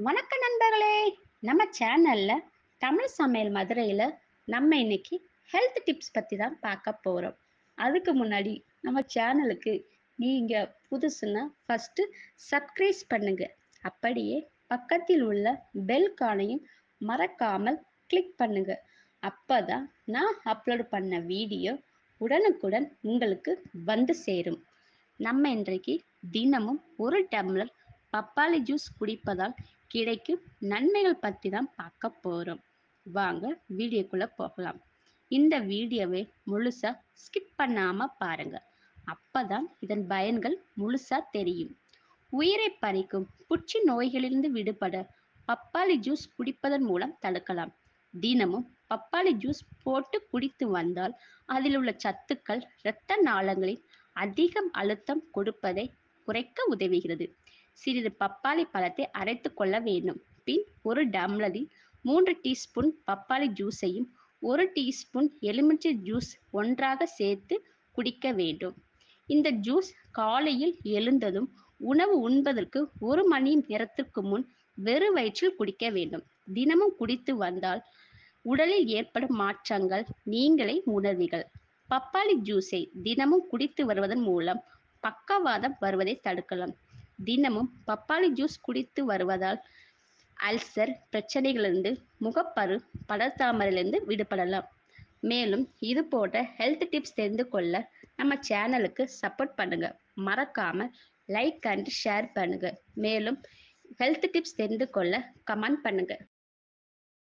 வணக்க நண்பர்களே நம்ம சேனல்ல தமிழ் சமையல் மதுரையில் நம்ம இன்னைக்கு ஹெல்த் டிப்ஸ் பற்றி தான் பார்க்க போகிறோம் அதுக்கு முன்னாடி நம்ம சேனலுக்கு நீங்கள் புதுசுன்னா ஃபஸ்ட்டு சப்ஸ்கிரைப் பண்ணுங்க அப்படியே பக்கத்தில் உள்ள பெல் கானையும் மறக்காமல் கிளிக் பண்ணுங்க அப்பதான் நான் அப்லோட் பண்ண வீடியோ உடனுக்குடன் உங்களுக்கு வந்து சேரும் நம்ம இன்றைக்கு தினமும் ஒரு டம்ளர் பப்பாளி ஜூஸ் குடிப்பதால் கிடைக்கும் நன்மைகள் பற்றி தான் பார்க்க போகிறோம் வாங்க வீடியோக்குள்ளே போகலாம் இந்த வீடியோவை முழுசாக ஸ்கிப் பண்ணாமல் பாருங்க அப்பதான் இதன் பயன்கள் முழுசாக தெரியும் உயிரை பறிக்கும் புற்று நோய்களிலிருந்து விடுபட பப்பாளி ஜூஸ் குடிப்பதன் மூலம் தடுக்கலாம் தினமும் பப்பாளி ஜூஸ் போட்டு குடித்து வந்தால் அதில் உள்ள சத்துக்கள் இரத்த நாளங்களில் அதிகம் அழுத்தம் கொடுப்பதை குறைக்க உதவுகிறது சிறிது பப்பாளி பழத்தை அரைத்து கொள்ள வேண்டும் பின் ஒரு டம்ளரில் மூன்று டீஸ்பூன் பப்பாளி ஜூஸையும் ஒரு டீஸ்பூன் எலுமிச்சை ஜூஸ் ஒன்றாக சேர்த்து குடிக்க வேண்டும் இந்த ஜூஸ் காலையில் எழுந்ததும் உணவு உண்பதற்கு ஒரு மணி நேரத்திற்கு முன் வெறு வயிற்றில் குடிக்க வேண்டும் தினமும் குடித்து வந்தால் உடலில் ஏற்படும் மாற்றங்கள் நீங்களே உணர்வீர்கள் பப்பாளி ஜூஸை தினமும் குடித்து வருவதன் மூலம் பக்கவாதம் வருவதை தடுக்கலாம் தினமும் பப்பாளி ஜூஸ் குடித்து வருவதால் அல்சர் பிரச்சனைகளிலிருந்து முகப்பரு படர்தாமரையிலிருந்து விடுபடலாம் மேலும் இது போன்ற ஹெல்த் டிப்ஸ் தெரிந்து கொள்ள நம்ம சேனலுக்கு சப்போர்ட் பண்ணுங்க மறக்காம லைக் அண்ட் ஷேர் பண்ணுங்க மேலும் ஹெல்த் டிப்ஸ் தெரிந்து கொள்ள கமெண்ட் பண்ணுங்க